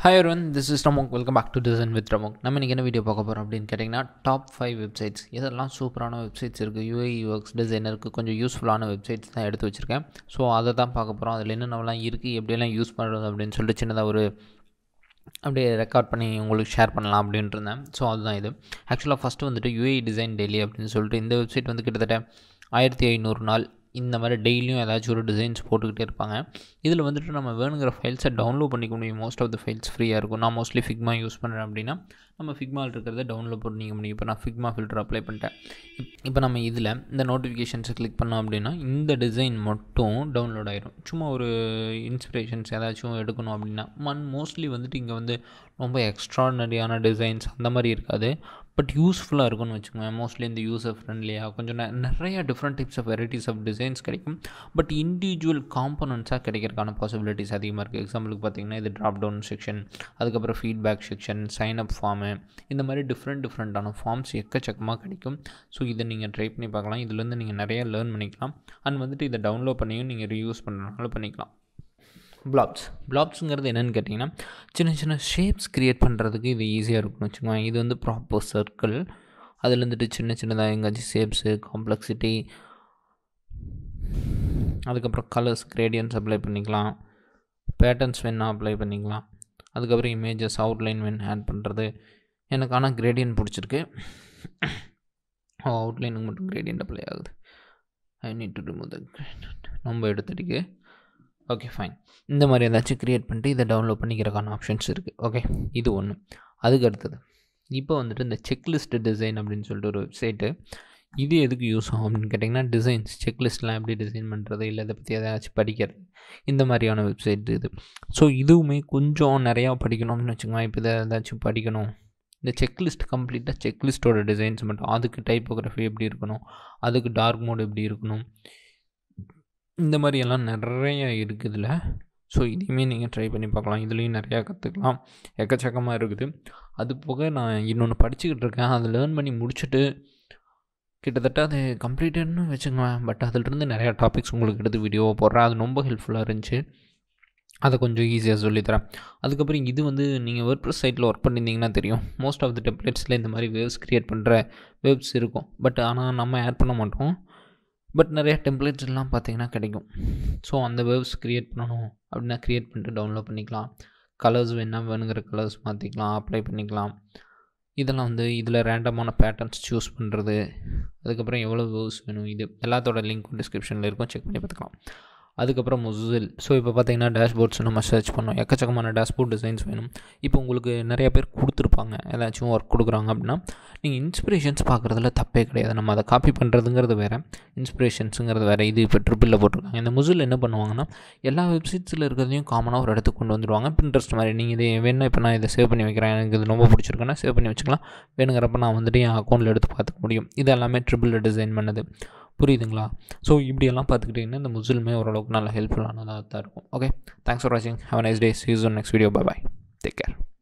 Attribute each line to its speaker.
Speaker 1: hi everyone this is ரமோக் welcome back to design with ரமோக் நம்ம இன்றைக்கி என்ன வீடியோ பார்க்க போகிறோம் அப்படின்னு கேட்டிங்கன்னா டாப் ஃபைவ் வெப்சைட்ஸ் இதெல்லாம் சூப்பரான வெப்சைட்ஸ் இருக்குது யூஐ யூஎக்ஸ் டிசைனருக்கு கொஞ்சம் யூஸ்ஃபுல்லான வெப்சைட்ஸ் தான் எடுத்து வச்சுருக்கேன் ஸோ அதை தான் பார்க்க போகிறோம் அதில் என்னென்னலாம் இருக்குது எப்படியெல்லாம் யூஸ் பண்ணுறது அப்படின்னு சொல்லிட்டு சின்னதாக ஒரு அப்படியே ரெக்கார்ட் பண்ணி உங்களுக்கு ஷேர் பண்ணலாம் அப்படின்ட்டு இருந்தேன் ஸோ அதுதான் இது ஆக்சுவலாக ஃபஸ்ட்டு வந்துட்டு யூஐ டிசைன் டெய்லி அப்படின்னு சொல்லிட்டு இந்த வெப்சைட் வந்து கிட்டத்தட்ட ஆயிரத்தி ஐநூறு நாள் இந்த மாதிரி டெய்லியும் ஏதாச்சும் ஒரு டிசைன்ஸ் போட்டுக்கிட்டே இருப்பாங்க இதில் வந்துட்டு நம்ம வேணுங்கிற ஃபைல்ஸை டவுன்லோட் பண்ணிக்க முடியும் மோஸ்ட் ஆஃப் த ஃபைல்ஸ் ஃப்ரீயாக இருக்கும் நான் மோஸ்ட்லி ஃபிக்மா யூஸ் பண்ணுறேன் அப்படின்னா நம்ம ஃபிக்மாவில் இருக்கிறத டவுன்லோட் பண்ணிக்க முடியும் இப்போ நான் ஃபிக்மா ஃபில்டர் அப்ளை பண்ணிட்டேன் இப்போ நம்ம இதில் இந்த நோட்டிஃபிகேஷன்ஸை கிளிக் பண்ணோம் அப்படின்னா இந்த டிசைன் மட்டும் டவுன்லோட் ஆயிரும் சும்மா ஒரு இன்ஸ்பிரேஷன்ஸ் ஏதாச்சும் எடுக்கணும் அப்படின்னா மண் மோஸ்ட்லி வந்துட்டு இங்கே வந்து ரொம்ப எக்ஸ்ட்ரானரியான டிசைன்ஸ் அந்த மாதிரி இருக்காது பட் யூஸ்ஃபுல்லாக இருக்கும்னு வச்சுக்கோங்க மோஸ்ட்லி இந்த யூசர் ஃப்ரெண்ட்லியாக கொஞ்சம் நெ- நிறைய different types of varieties of designs கிடைக்கும் பட் இண்டிவிஜுவல் காம்பனண்ட்ஸாக கிடைக்கிறதுக்கான பாசிபிலிட்டிஸ் அதிகமாக இருக்குது எக்ஸாம்பிளுக்கு பார்த்தீங்கன்னா இது ட்ராப் டவுன் செக்ஷன் அதுக்கப்புறம் feedback section sign up form இந்த மாதிரி டிஃப்ரெண்ட் டிஃப்ரெண்ட்டான ஃபார்ம்ஸ் எக்கச்சக்கமாக கிடைக்கும் ஸோ இதை நீங்கள் ட்ரை பண்ணி பார்க்கலாம் இதுலேருந்து நீங்கள் நிறைய லேர்ன் பண்ணிக்கலாம் அண்ட் வந்துட்டு இதை டவுன்லோட் பண்ணியும் நீங்கள் ரீயூஸ் பண்ணுறதுனால பண்ணிக்கலாம் பிளாப்ஸ் பிளாப்ஸுங்கிறது என்னென்னு கேட்டிங்கன்னா சின்ன சின்ன ஷேப்ஸ் க்ரியேட் பண்ணுறதுக்கு இது ஈஸியாக இருக்கும்னு வச்சுக்கோங்க இது வந்து ப்ராப்பர் சர்க்கிள் அதில் இருந்துட்டு சின்ன சின்னதாக எங்கேயாச்சும் ஷேப்ஸு காம்ப்ளெக்சிட்டி அதுக்கப்புறம் கலர்ஸ் கிரேடியன்ஸ் அப்ளை பண்ணிக்கலாம் பேட்டர்ன்ஸ் வேணால் அப்ளை பண்ணிக்கலாம் அதுக்கப்புறம் இமேஜஸ் அவுட்லைன் வேணும் ஆட் பண்ணுறது எனக்கு ஆனால் கிரேடியன்ட் பிடிச்சிருக்கு அவுட்லைனுக்கு மட்டும் கிரேடியன்ட் அப்ளை ஆகுது I need to remove the ரொம்ப எடுத்துட்டுக்கு ஓகே ஃபைன் இந்த மாதிரி ஏதாச்சும் க்ரியேட் பண்ணிட்டு இதை டவுன்லோட் பண்ணிக்கிறக்கான ஆப்ஷன்ஸ் இருக்குது ஓகே இது ஒன்று அதுக்கு அடுத்தது இப்போ வந்துட்டு இந்த செக்லிஸ்ட் டிசைன் அப்படின்னு சொல்லிட்டு ஒரு வெப்சைட்டு இது எதுக்கு யூஸ் ஆகும் அப்படின்னு கேட்டிங்கன்னா டிசைன்ஸ் செக்லிஸ்ட்லாம் எப்படி டிசைன் பண்ணுறது இல்லை இதை பற்றி ஏதாச்சும் படிக்கிறது இந்த மாதிரியான வெப்சைட் இது ஸோ இதுவுமே கொஞ்சம் நிறையா படிக்கணும்னு வச்சுக்கோங்க இப்போ இதை ஏதாச்சும் படிக்கணும் இந்த செக்லிஸ்ட் கம்ப்ளீட்டாக செக்லிஸ்ட்டோட டிசைன்ஸ் மட்டும் அதுக்கு டைப்போகிராஃபி எப்படி இருக்கணும் அதுக்கு டார்க் மோட் எப்படி இருக்கணும் இந்த மாதிரி எல்லாம் நிறைய இருக்குது இதில் ஸோ இதையுமே நீங்கள் ட்ரை பண்ணி பார்க்கலாம் இதுலேயும் நிறையா கற்றுக்கலாம் எக்கச்சக்கமாக இருக்குது அது போக நான் இன்னொன்று படிச்சுக்கிட்டு இருக்கேன் அதை லேர்ன் பண்ணி முடிச்சுட்டு கிட்டத்தட்ட அது கம்ப்ளீட்டட்னு வச்சுக்குவேன் பட் அதிலிருந்து நிறையா டாபிக்ஸ் உங்களுக்கு எடுத்து வீடியோ போடுறேன் அது ரொம்ப ஹெல்ப்ஃபுல்லாக இருந்துச்சு அதை கொஞ்சம் ஈஸியாக சொல்லித்தரேன் அதுக்கப்புறம் இது வந்து நீங்கள் வேர்ட்ப்ரெஸ் சைட்டில் ஒர்க் பண்ணியிருந்தீங்கன்னா தெரியும் மோஸ்ட் ஆஃப் த டெம்ப்ளேட்ஸில் இந்த மாதிரி வேவ்ஸ் க்ரியேட் பண்ணுற வேவ்ஸ் இருக்கும் பட் ஆனால் நம்ம ஆட் பண்ண மாட்டோம் பட் நிறைய டெம்ப்ளேட்ஸ் எல்லாம் பார்த்தீங்கன்னா கிடைக்கும் ஸோ அந்த வேவ்ஸ் க்ரியேட் பண்ணணும் அப்படின்னா க்ரியேட் பண்ணிட்டு டவுன்லோட் பண்ணிக்கலாம் கலர்ஸ் வேணால் வேணுங்கிற கலர்ஸ் மாற்றிக்கலாம் அப்ளை பண்ணிக்கலாம் இதெல்லாம் வந்து இதில் ரேண்டமான பேட்டர்ன்ஸ் சூஸ் பண்ணுறது அதுக்கப்புறம் எவ்வளோ வேவ்ஸ் வேணும் இது எல்லாத்தோட லிங்க்கும் டிஸ்கிரிப்ஷனில் இருக்கும் செக் பண்ணி பார்த்துக்கலாம் அதுக்கப்புறம் முசில் ஸோ இப்போ பார்த்தீங்கன்னா டேஷ்போர்ட்ஸ் நம்ம சர்ச் பண்ணோம் எக்கச்சக்கமான டேஷ்போர்ட் டிசைன்ஸ் வேணும் இப்போ உங்களுக்கு நிறைய பேர் கொடுத்துருப்பாங்க ஏதாச்சும் ஒர்க் கொடுக்குறாங்க அப்படின்னா நீங்கள் இன்ஸ்பிரேஷன்ஸ் பார்க்குறதுல தப்பே கிடையாது நம்ம அதை காப்பி பண்ணுறதுங்கிறது வேறு இன்ஸ்பிரேஷன்ஸுங்கிறது வேறு இது இப்போ ட்ரிப்பிளில் போட்டிருக்காங்க இந்த முசில் என்ன பண்ணுவாங்கன்னா எல்லா வெப்சைட்ஸில் இருக்கிறதையும் காமனாக ஒரு இடத்துக்கு கொண்டு வந்துடுவாங்க பின்ட்ரெஸ்ட் மாதிரி நீங்கள் இது வேணா இப்போ நான் இதை சேவ் பண்ணி வைக்கிறேன் எனக்கு இது ரொம்ப பிடிச்சிருக்குன்னா சேவ் பண்ணி வச்சுக்கலாம் வேணுங்கிறப்ப நான் வந்துட்டு என் அக்கௌண்ட்டில் எடுத்து பார்த்துக்க முடியும் இது எல்லாமே ட்ரிபிளில் டிசைன் பண்ணது புரியுதுங்களா ஸோ இப்படியெல்லாம் பார்த்துக்கிட்டிங்கன்னா இந்த முசிலுமே ஓரளவுக்கு நல்ல ஹெல்ப்ஃபுல்லானதாக தான் இருக்கும் ஓகே தேங்க்ஸ் ஃபார் வாட்சிங் have nice day see next video bye bye take care